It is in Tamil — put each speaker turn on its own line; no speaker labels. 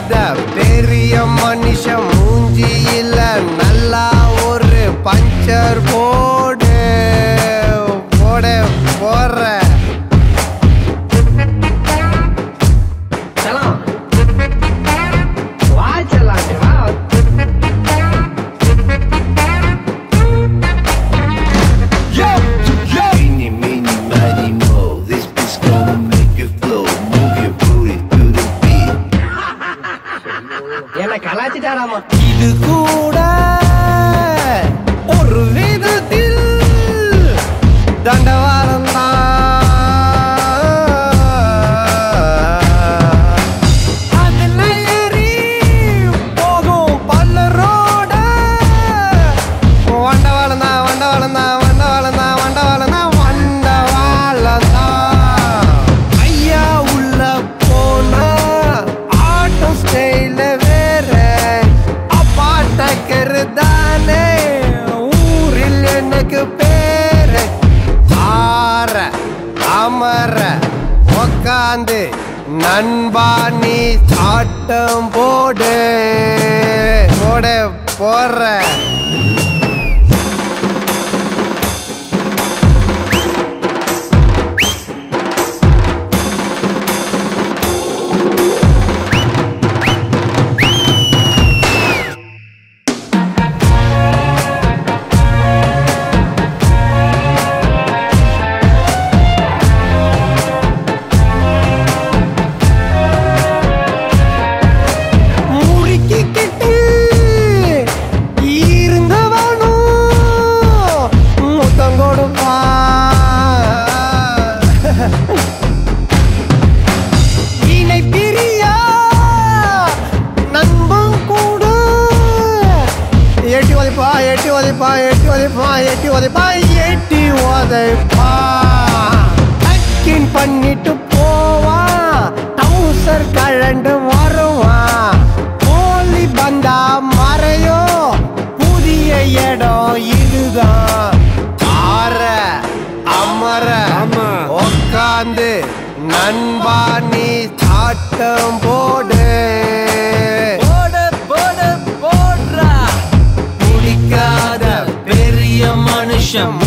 குடிக்காத பெரிய மனுஷன் மூஞ்சியில நல்லா ஒரு பஞ்சர் போடு போட போற
செல்லம் வா செல்லம் இங்க வா
Eeny, meeny, miny, mo. This beat's gonna make you flow. Move your booty to the beat.
என்ன கலாச்சிட்டாராமா
இது கூட ஒரு விதத்தில் தண்டவாளம் அதுல ஏறி போகும் பல்லரோட வண்டவாளம் தான் வண்டவாளம் தான் வண்டவாளம் தான் வண்டவாளம் தான் வண்டவாளம் தான் ஐயா உள்ள போனா ஆட்டம் ஸ்டைல வேற அப்பாட்டக்கரு தானே ஊரில் எனக்கு பேரு ஆற அமர உக்காந்து நண்பா நீ ஆட்டம் போடு போட போற முறுக்கிக்கிட்டு இருந்தவனும் முத்தம் கொடுப்பான் இணை பிரியா நண்பன் கூட எட்டி உதைப்பா எட்டி உதைப்பா எட்டி உதைப்பா எட்டி உதைப்பா எட்டி உதைப்பா டக்கின் பண்ணிட்டு போவான் டவுசர் கழண்டு வருவான் கோழி பந்தா மறையோ புதிய இடம் இதுதான் ஆற அமர உக்காந்து நண்பா நீ ஆட்டம் போடு
போடு போடு போடுறா குடிக்காத பெரிய மனுஷன்